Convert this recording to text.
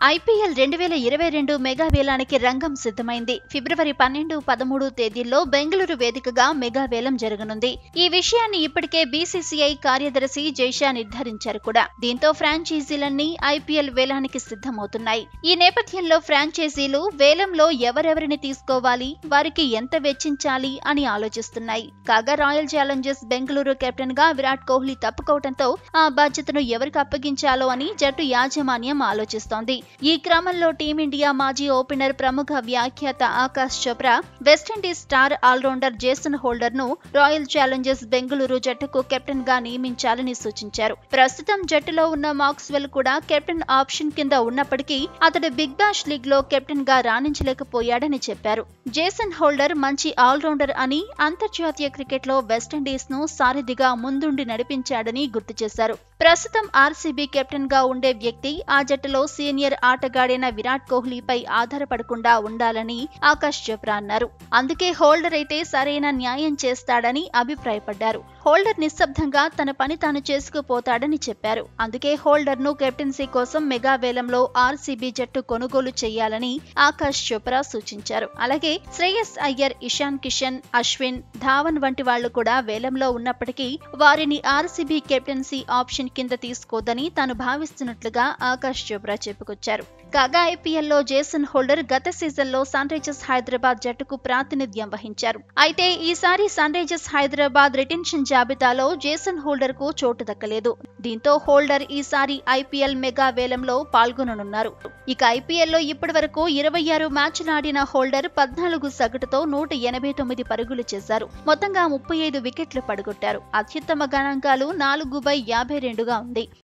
IPL రెండు వేల ఇరవై రెండు మెగా వేలానికి రంగం సిద్ధమైంది ఫిబ్రవరి పన్నెండు పదమూడు తేదీల్లో బెంగళూరు వేదికగా మెగా వేలం జరగనుంది ఈ విషయాన్ని ఇప్పటికే బీసీసీఐ కార్యదర్శి జైషా నిర్ధారించారు కూడా దీంతో ఫ్రాంచైజీలన్నీ ఐపీఎల్ వేలానికి సిద్ధమవుతున్నాయి ఈ నేపథ్యంలో ఫ్రాంచైజీలు వేలంలో ఎవరెవరిని తీసుకోవాలి వారికి ఎంత వెచ్చించాలి అని ఆలోచిస్తున్నాయి కాగా రాయల్ ఛాలెంజర్స్ బెంగళూరు కెప్టెన్ గా విరాట్ కోహ్లీ తప్పుకోవడంతో ఆ బాధ్యతను ఎవరికి అప్పగించాలో అని జట్టు యాజమాన్యం ఆలోచిస్తోంది ఈ క్రమంలో టీమిండియా మాజీ ఓపెనర్ ప్రముఖ వ్యాఖ్యాత Akash Chopra West Indies star allrounder Jason Holder ను రాయల్ ఛాలెంజర్స్ బెంగళూరు జట్టుకు కెప్టెన్ గా నియమించాలని సూచించారు ప్రస్తుతం జట్టులో ఉన్న మాక్స్వెల్ కూడా కెప్టెన్ ఆప్షన్ కింద ఉన్నప్పటికీ అతడు బిగ్ బాష్ లీగ్ లో కెప్టెన్ గా రాణించలేకపోయాడని చెప్పారు జేసన్ హోల్డర్ మంచి ఆల్రౌండర్ అని అంతర్జాతీయ క్రికెట్ లో వెస్టిండీస్ ను సారథిగా ముందుండి నడిపించాడని గుర్తు చేశారు ప్రస్తుతం ఆర్సీబీ కెప్టెన్ గా ఉండే వ్యక్తి ఆ జట్టులో సీనియర్ ఆటగాడైన విరాట్ కోహ్లీపై ఆధారపడకుండా ఉండాలని ఆకాష్ చోప్రా అన్నారు అందుకే హోల్డర్ అయితే సరైన న్యాయం చేస్తాడని అభిప్రాయపడ్డారు హోల్డర్ నిశ్శబ్దంగా తన పని తాను చేసుకుపోతాడని చెప్పారు అందుకే హోల్డర్ ను కెప్టెన్సీ కోసం మెగా వేలంలో ఆర్సీబీ జట్టు కొనుగోలు చేయాలని ఆకాష్ చోప్రా సూచించారు అలాగే శ్రేయస్ అయ్యర్ ఇషాన్ కిషన్ అశ్విన్ ధావన్ వంటి వాళ్లు కూడా వేలంలో ఉన్నప్పటికీ వారిని ఆర్సీబీ కెప్టెన్సీ ఆప్షన్ కింద తీసుకోదని తాను భావిస్తున్నట్లుగా ఆకాష్ చోప్రా చెప్పుకొచ్చారు కాగా ఐపీఎల్ లో జేసన్ హోల్డర్ గత సీజన్లో సన్ రైజర్స్ హైదరాబాద్ జట్టుకు ప్రాతినిధ్యం వహించారు అయితే ఈసారి సన్ రైజర్స్ హైదరాబాద్ రిటెన్షన్ జాబితాలో జేసన్ హోల్డర్ కు చోటు దక్కలేదు దీంతో హోల్డర్ ఈసారి ఐపీఎల్ మెగా వేలంలో పాల్గొననున్నారు ఇక ఐపీఎల్ లో ఇప్పటి వరకు ఇరవై ఆరు మ్యాచ్లు ఆడిన హోల్డర్ పద్నాలుగు సగటుతో నూట ఎనభై తొమ్మిది పరుగులు చేశారు మొత్తంగా ముప్పై ఐదు వికెట్లు పడగొట్టారు అత్యుత్తమ గణాంకాలు నాలుగు బై యాభై రెండుగా ఉంది